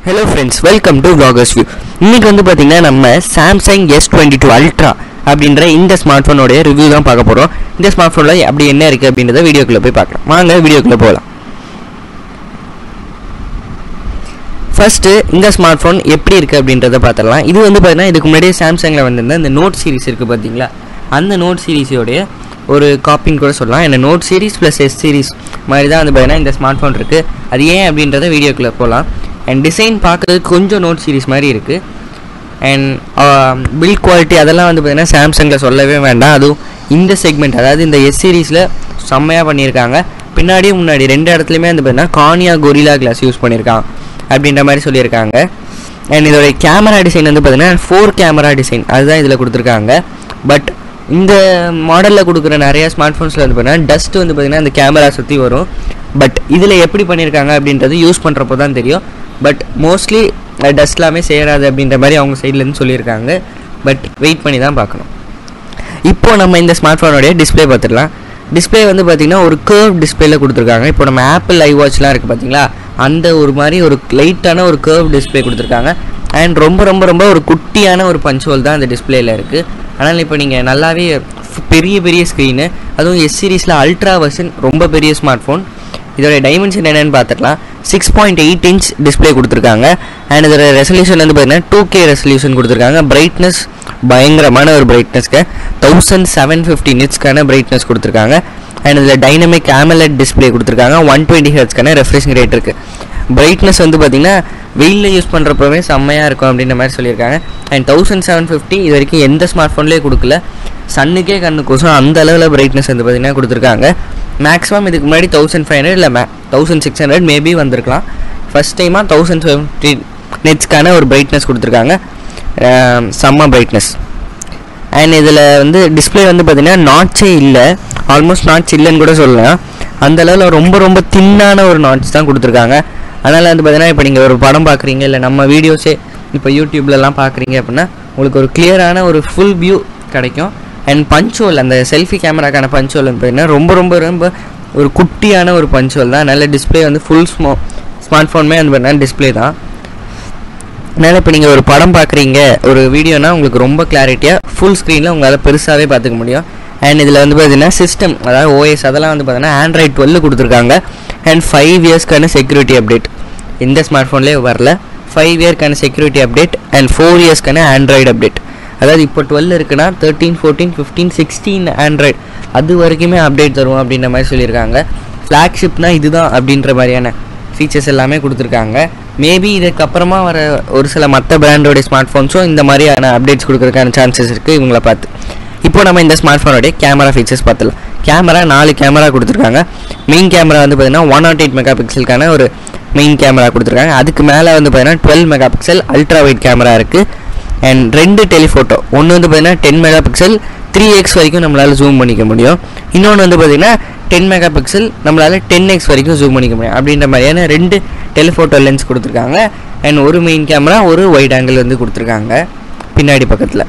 hello friends welcome to vloggers view இன்னைக்கு வந்து பார்த்தீங்கன்னா நம்ம Samsung S twenty two ultra அப்படின்ற இந்த ஸ்மார்ட் ஃபோனோடைய ரிவ்யூ தான் பார்க்க போகிறோம் இந்த ஸ்மார்ட் ஃபோனில் அப்படி என்ன இருக்குது அப்படின்றத வீடியோக்குள்ளே போய் பார்க்கலாம் வாங்க வீடியோக்குள்ளே போகலாம் ஃபர்ஸ்ட்டு இந்த ஸ்மார்ட் ஃபோன் எப்படி இருக்குது அப்படின்றத பார்த்துடலாம் இது வந்து பார்த்தீங்கன்னா இதுக்கு முன்னாடியே சாம்சங்கில் வந்திருந்த இந்த நோட் சீரிஸ் இருக்குது பார்த்தீங்களா அந்த நோட் சீரிஸோடைய ஒரு காப்பின்னு கூட சொல்லலாம் இந்த note series plus S series மாதிரி தான் வந்து பார்த்தீங்கன்னா இந்த ஸ்மார்ட் ஃபோன் இருக்குது அது ஏன் அப்படின்றத வீடியோக்குள்ளே போகலாம் அண்ட் டிசைன் பார்க்குறதுக்கு கொஞ்சம் நோட் சீரிஸ் மாதிரி இருக்குது அண்ட் பில்ட் குவாலிட்டி அதெல்லாம் வந்து பார்த்தீங்கன்னா சாம்சங்கில் சொல்லவே வேண்டாம் அதுவும் இந்த செக்மெண்ட் அதாவது இந்த எஸ் சீரிஸில் செம்மையாக பண்ணியிருக்காங்க பின்னாடியும் முன்னாடி ரெண்டு இடத்துலையுமே வந்து பார்த்தீங்கன்னா கானியா கொரிலா கிளாஸ் யூஸ் பண்ணியிருக்காங்க அப்படின்ற மாதிரி சொல்லியிருக்காங்க அண்ட் இதோடைய கேமரா டிசைன் வந்து பார்த்தீங்கன்னா ஃபோர் கேமரா டிசைன் அதுதான் இதில் கொடுத்துருக்காங்க பட் இந்த மாடலில் கொடுக்குற நிறைய ஸ்மார்ட் ஃபோன்ஸில் வந்து பார்த்தீங்கன்னா டஸ்ட் வந்து பார்த்தீங்கன்னா அந்த கேமரா சுற்றி வரும் பட் இதில் எப்படி பண்ணியிருக்காங்க அப்படின்றது யூஸ் பண்ணுறப்போ தான் தெரியும் பட் மோஸ்ட்லி டஸ்ட் எல்லாமே சேராது அப்படின்ற மாதிரி அவங்க சைட்லேருந்து சொல்லியிருக்காங்க பட் வெயிட் பண்ணி தான் பார்க்கணும் இப்போ நம்ம இந்த ஸ்மார்ட் ஃபோனோடைய டிஸ்ப்ளே பார்த்துடலாம் டிஸ்ப்ளே வந்து பார்த்திங்கன்னா ஒரு கர்வ் டிஸ்பிளேல கொடுத்துருக்காங்க இப்போ நம்ம ஆப்பிள் ஐ வாட்ச்லாம் இருக்குது பார்த்தீங்களா அந்த ஒரு மாதிரி ஒரு லைட்டான ஒரு கர்வ் டிஸ்ப்ளே கொடுத்துருக்காங்க அண்ட் ரொம்ப ரொம்ப ரொம்ப ஒரு குட்டியான ஒரு பஞ்ச் ஹோல் தான் அந்த டிஸ்பிளேல இருக்குது அதனால் இப்போ நீங்கள் நல்லாவே பெரிய பெரிய ஸ்க்ரீனு அதுவும் எஸ் சீரீஸில் அல்ட்ரா வெர்ஷன் ரொம்ப பெரிய ஸ்மார்ட் ஃபோன் இதோட டைமென்ஷன் என்னென்னு பார்த்துக்கலாம் six point eight inch display கொடுத்துருக்காங்க அண்ட் இதோட ரெசல்யூஷன் வந்து பார்த்தீங்கன்னா டூ கே ரெசல்யூஷன் கொடுத்துருக்காங்க பிரைட்னஸ் பயங்கரமான ஒரு பிரைட்னஸ்க்கு தௌசண்ட் செவன் ஃபிஃப்டி நிட்ஸ்க்கான பிரைட்னஸ் கொடுத்துருக்காங்க அண்ட் இதில் டைனமிக் AMOLED டிஸ்பிளே கொடுத்துருக்காங்க ஒன் டுவெண்ட்டி ஹெர்ட்ஸ்க்கான ரெஃப்ரெஷிங் ரேட் இருக்குது பிரைட்னஸ் வந்து பார்த்தீங்கன்னா வெயிலில் யூஸ் பண்ணுறப்பவே செம்மையாக இருக்கும் அப்படின்ற மாதிரி சொல்லியிருக்காங்க அண்ட் தௌசண்ட் செவன் ஃபிஃப்டி இது வரைக்கும் எந்த ஸ்மார்ட் ஃபோன்லேயே கொடுக்கல சன்னுக்கே கண்ணு கோசம் அந்த அளவில் பிரைட்னஸ் வந்து பார்த்தீங்கன்னா கொடுத்துருக்காங்க மேக்ஸிமம் இதுக்கு முன்னாடி தௌசண்ட் ஃபைவ் ஹண்ட்ரட் இல்லை may thousand six hundred maybe வந்திருக்கலாம் ஃபஸ்ட் டைமாக தௌசண்ட் செவன்ட்டி நெட்ஸ்க்கான ஒரு பிரைட்னஸ் கொடுத்துருக்காங்க செம்ம பிரைட்னஸ் அண்ட் இதில் வந்து டிஸ்பிளே வந்து பார்த்தீங்கன்னா நாட்சே இல்லை ஆல்மோஸ்ட் நாட்ச் இல்லைன்னு கூட சொல்லலாம் அந்த அளவில் ரொம்ப ரொம்ப தின்னான ஒரு நாட்ச் தான் கொடுத்துருக்காங்க அதனால் வந்து பார்த்தீங்கன்னா இப்போ நீங்கள் ஒரு படம் பார்க்குறீங்க இல்லை நம்ம வீடியோஸே இப்போ யூடியூப்லலாம் பார்க்குறீங்க அப்படின்னா உங்களுக்கு ஒரு கிளியரான ஒரு ஃபுல் வியூ கிடைக்கும் அண்ட் பஞ்சோல் அந்த செல்ஃபி கேமராக்கான பஞ்சோல் வந்து பார்த்தீங்கன்னா ரொம்ப ரொம்ப ரொம்ப ஒரு குட்டியான ஒரு பஞ்சோல் தான் நல்ல டிஸ்பிளே வந்து ஃபுல் ஸ்மோ ஸ்மார்ட் ஃபோனுமே வந்து பார்த்தீங்கன்னா டிஸ்பிளே தான் அதனால் இப்போ நீங்கள் ஒரு படம் பார்க்குறீங்க ஒரு வீடியோனா உங்களுக்கு ரொம்ப கிளாரிட்டியாக ஃபுல் ஸ்க்ரீனில் உங்களால் பெருசாகவே பார்த்துக்க முடியும் அண்ட் இதில் வந்து பார்த்தீங்கன்னா சிஸ்டம் அதாவது ஓஎஸ் அதெல்லாம் வந்து பார்த்தீங்கன்னா ஆண்ட்ராய்ட் டுவெல் கொடுத்துருக்காங்க அண்ட் ஃபைவ் இயர்ஸ்க்கான செக்யூரிட்டி அப்டேட் இந்த ஸ்மார்ட் ஃபோன்லேயே வரல ஃபைவ் இயர்க்கான செக்யூரிட்டி அப்டேட் அண்ட் ஃபோர் இயர்ஸ்க்கான ஆண்ட்ராய்டு அப்டேட் அதாவது இப்போ டுவெல் இருக்குன்னா thirteen fourteen fifteen sixteen Android அது வரைக்குமே அப்டேட் தருவோம் அப்படின்ற மாதிரி சொல்லியிருக்காங்க ஃப்ளாக்ஷிப்னா இதுதான் அப்படின்ற மாதிரியான ஃபீச்சர்ஸ் எல்லாமே கொடுத்துருக்காங்க மேபி இதுக்கப்புறமா வர ஒரு சில மற்ற பிராண்டோடைய ஸ்மார்ட் ஃபோன்ஸும் இந்த மாதிரியான அப்டேட்ஸ் கொடுக்கறதுக்கான சான்சஸ் இருக்குது இவங்கள பார்த்து இப்போ நம்ம இந்த ஸ்மார்ட் ஃபோனோடைய கேமரா ஃபீச்சர்ஸ் பார்த்துலாம் கேமரா நாலு கேமரா கொடுத்துருக்காங்க மெயின் கேமரா வந்து பார்த்தீங்கன்னா ஒன் நாட் எயிட் மெகா பிக்சலுக்கான ஒரு மெயின் கேமரா கொடுத்துருக்காங்க அதுக்கு மேலே வந்து பார்த்தீங்கன்னா twelve megapixel ultra wide camera இருக்குது அண்ட் ரெண்டு டெலிஃபோட்டோ ஒன்று வந்து பார்த்தீங்கன்னா ten megapixel three X வரைக்கும் நம்மளால் ஜூம் பண்ணிக்க முடியும் இன்னொன்று வந்து பார்த்தீங்கன்னா டென் மெகா பிக்சல் நம்மளால் டென் எக்ஸ் வரைக்கும் ஜூம் பண்ணிக்க முடியும் அப்படின்ற மாதிரியான ரெண்டு டெலிஃபோட்டோ லென்ஸ் கொடுத்துருக்காங்க அண்ட் ஒரு மெயின் கேமரா ஒரு ஒயிட் ஆங்கிள் வந்து கொடுத்துருக்காங்க பின்னாடி பக்கத்தில்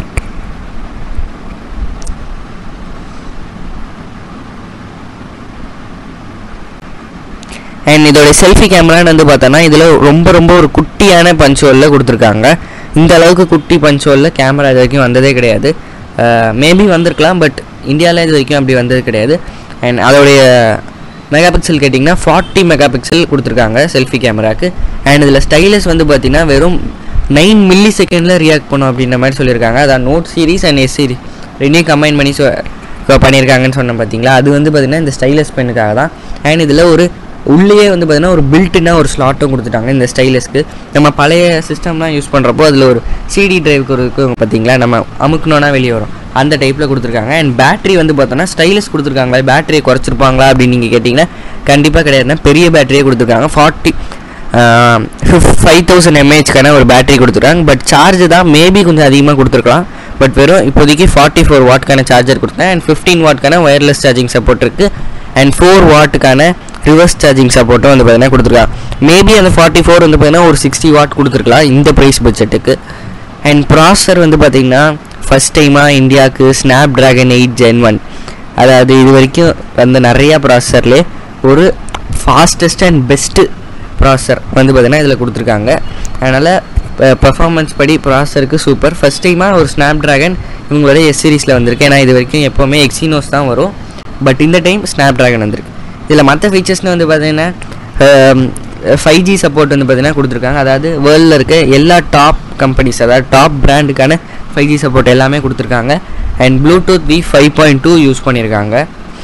அண்ட் இதோட செல்ஃபி கேமரான்னு வந்து பார்த்தோன்னா இதில் ரொம்ப ரொம்ப ஒரு குட்டியான பஞ்சோலில் கொடுத்துருக்காங்க இந்த அளவுக்கு குட்டி பஞ்சோலில் கேமரா இது வரைக்கும் வந்ததே கிடையாது மேபி வந்திருக்கலாம் பட் இந்தியாவில் இது வரைக்கும் அப்படி வந்தது கிடையாது அண்ட் அதோடைய மெகா பிக்சல் கேட்டிங்கன்னா ஃபார்ட்டி மெகா பிக்சல் கொடுத்துருக்காங்க செல்ஃபி கேமராக்கு அண்ட் இதில் ஸ்டைலஸ் வந்து பார்த்தீங்கன்னா வெறும் நைன் மில்லி செகண்டில் ரியாக்ட் பண்ணும் அப்படின்ற மாதிரி சொல்லியிருக்காங்க அதான் note series and S series ரெண்டையும் கம்பைன் பண்ணி சொ பண்ணியிருக்காங்கன்னு சொன்னேன் பார்த்தீங்களா அது வந்து பார்த்தீங்கன்னா இந்த ஸ்டைலஸ் பெண்ணுக்காக தான் அண்ட் இதில் ஒரு உள்ளேயே வந்து பார்த்தீங்கன்னா ஒரு பில்ட்டுனா ஒரு ஸ்லாட்டும் கொடுத்துட்டாங்க இந்த ஸ்டைலஸ்க்கு நம்ம பழைய சிஸ்டம்லாம் யூஸ் பண்ணுறப்போ அதில் ஒரு சிடி டிரைவுக்கு ஒரு இருக்கும் பார்த்தீங்களா நம்ம அமுக்கணுன்னா வெளியே வரும் அந்த டைப்பில் கொடுத்துருக்காங்க அண்ட் பேட்டரி வந்து பார்த்தோன்னா ஸ்டைலஸ் கொடுத்துருக்காங்களா பேட்டரியை குறைச்சிருப்பாங்களா அப்படின்னு நீங்கள் கேட்டிங்கன்னா கண்டிப்பாக கிடையாதுன்னா பெரிய பேட்டரியே கொடுத்துருக்காங்க ஃபார்ட்டி ஃபைவ் தௌசண்ட் எம்ஏஹெச்க்கான ஒரு பேட்டரி கொடுத்துருக்காங்க பட் சார்ஜ் தான் மேபி கொஞ்சம் அதிகமாக கொடுத்துருக்கலாம் பட் வெறும் இப்போதைக்கு ஃபார்ட்டி ஃபோர் வாட்க்கான சார்ஜர் கொடுத்தேன் அண்ட் ஃபிஃப்டீன் வாட்க்கான ஒயர்லெஸ் சார்ஜிங் சப்போர்ட் இருக்குது அண்ட் ஃபோர் வாட்டுக்கான ரிவர்ஸ் சார்ஜிங் சப்போர்ட்டும் வந்து பார்த்தீங்கன்னா கொடுத்துருக்காங்க மேபி அந்த ஃபார்ட்டி ஃபோர் வந்து பார்த்தீங்கன்னா ஒரு சிக்ஸ்டி வாட் கொடுத்துருக்கலாம் இந்த ப்ரைஸ் பட்ஜெட்டுக்கு அண்ட் ப்ராசர் வந்து பார்த்தீங்கன்னா ஃபஸ்ட் டைமாக இந்தியாவுக்கு Snapdragon eight gen one அதாவது இது வரைக்கும் வந்த நிறையா ப்ராசஸர்லேயே ஒரு ஃபாஸ்டஸ்ட் அண்ட் பெஸ்ட்டு ப்ராசர் வந்து பார்த்தீங்கன்னா இதில் கொடுத்துருக்காங்க அதனால் பர்ஃபார்மன்ஸ் படி ப்ராசருக்கு சூப்பர் ஃபஸ்ட் டைமாக ஒரு ஸ்னாப் ட்ராகன் இவங்களோட எஸ் சீரிஸில் வந்திருக்கு ஏன்னா இது வரைக்கும் எப்போவுமே எக்ஸினோஸ் தான் வரும் பட் இந்த டைம் ஸ்னாப் ட்ராகன் வந்திருக்கு இதில் மற்ற ஃபீச்சர்ஸ்னு வந்து பார்த்தீங்கன்னா ஃபைவ் ஜி சப்போர்ட் வந்து பார்த்தீங்கன்னா கொடுத்துருக்காங்க அதாவது வேர்ல்டில் இருக்க எல்லா டாப் கம்பெனிஸ் அதாவது டாப் பிராண்டுக்கான ஃபைவ் ஜி சப்போர்ட் எல்லாமே கொடுத்துருக்காங்க and Bluetooth V five point two use பண்ணியிருக்காங்க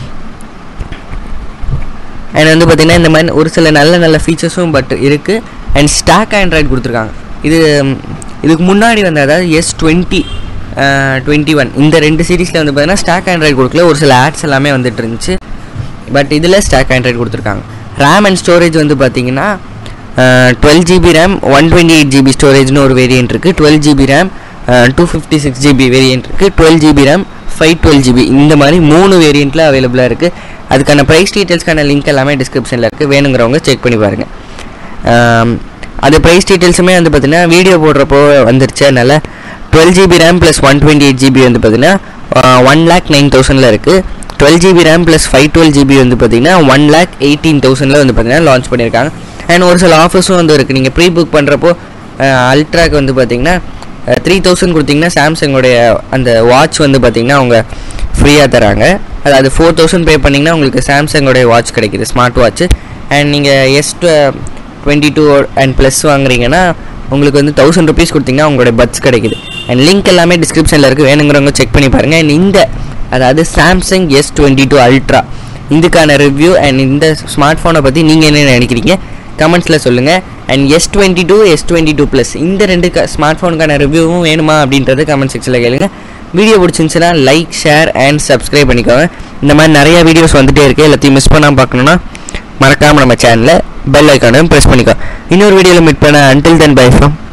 அண்ட் வந்து பார்த்திங்கன்னா இந்த மாதிரி ஒரு சில நல்ல நல்ல ஃபீச்சர்ஸும் பட் இருக்குது அண்ட் ஸ்டாக் ஆண்ட்ராய்டு கொடுத்துருக்காங்க இது ம், இதுக்கு முன்னாடி வந்து அதாவது எஸ் டுவெண்ட்டி டுவெண்ட்டி ஒன் இந்த ரெண்டு சீரீஸில் வந்து பார்த்தீங்கன்னா ஸ்டாக் ஆண்ட்ராய்டு கொடுக்கல ஒரு சில ஆட்ஸ் எல்லாமே வந்துட்டு இருந்துச்சு பட் இதில் ஸ்டாக் ஆண்ட்ராய்டு கொடுத்துருக்காங்க ரேம் அண்ட் ஸ்டோரேஜ் வந்து பார்த்தீங்கன்னா twelve GB RAM one twenty eight GB ஸ்டோரேஜ்னு ஒரு வேரியன்ட் இருக்குது twelve GB RAM two fifty six GB variant இருக்குது twelve GB RAM five twelve GB இந்த மாதிரி மூணு வேரியண்ட்டில் அவைலபிளாக இருக்குது அதுக்கான ப்ரைஸ் டீட்டெயில்ஸ்க்கான லிங்க் எல்லாமே டிஸ்கிரிப்ஷனில் இருக்குது வேணுங்கிறவங்க செக் பண்ணி பாருங்கள் ஆம், அது ப்ரைஸ் டீட்டெயில்ஸுமே வந்து பார்த்தீங்கன்னா வீடியோ போடுறப்போ வந்துருச்சு அதனால் twelve GB RAM plus one twenty eight GB வந்து பார்த்தீங்கன்னா ஒன் லேக் நைன் தௌசண்டில் இருக்குது twelve GB RAM plus five twelve GB வந்து பார்த்தீங்கன்னா ஒன் லேக் எயிட்டீன் தௌசண்டில் வந்து பார்த்தீங்கன்னா லான்ச் பண்ணியிருக்காங்க அண்ட் ஒரு சில ஆஃபர்ஸும் வந்து இருக்குது நீங்கள் ப்ரீ புக் பண்ணுறப்போ அல்ட்ராக்கு வந்து பார்த்தீங்கன்னா த்ரீ தௌசண்ட் கொடுத்தீங்கன்னா சாம்சங்கோடைய அந்த வாட்ச் வந்து பார்த்தீங்கன்னா அவங்க ஃப்ரீயாக தராங்க அதாவது ஃபோர் தௌசண்ட் பே பண்ணிங்கன்னா உங்களுக்கு சாம்சங்கோடைய வாட்ச் கிடைக்குது ஸ்மார்ட் வாட்ச் அண்ட் நீங்கள் S twenty two and plus வாங்குறீங்கன்னா உங்களுக்கு வந்து தௌசண்ட் ருபீஸ் கொடுத்தீங்கன்னா உங்களோட பட்ஸ் கிடைக்குது அண்ட் லிங்க் எல்லாமே டிஸ்கிரிப்ஷனில் இருக்குது வேணுங்கிறவங்க செக் பண்ணி பாருங்கள் அண்ட் இந்த அதாவது Samsung S twenty two ultra இதுக்கான ரிவ்யூ அண்ட் இந்த ஸ்மார்ட் ஃபோனை பற்றி நீங்கள் என்ன நினைக்கிறீங்க கமெண்ட்ஸில் சொல்லுங்கள் and S twenty two S twenty two plus இந்த ரெண்டு ஸ்மார்ட் ஃபோனுக்கான ரிவ்யூவும் வேணுமா அப்படின்றத கமெண்ட் செக்ஷனில் கேளுங்க வீடியோ பிடிச்சிருந்துச்சுன்னா லைக் ஷேர் அண்ட் சப்ஸ்கிரைப் பண்ணிக்கோங்க இந்த மாதிரி நிறைய வீடியோஸ் வந்துட்டே இருக்கு எல்லாத்தையும் மிஸ் பண்ணாமல் பார்க்கணுன்னா மறக்காமல் நம்ம சேனலில் பெல் ஐக்கானையும் ப்ரெஸ் பண்ணிக்கோ இன்னொரு வீடியோவில் மீட் பண்ண அன்டில் தென் பை ஃப்ரம்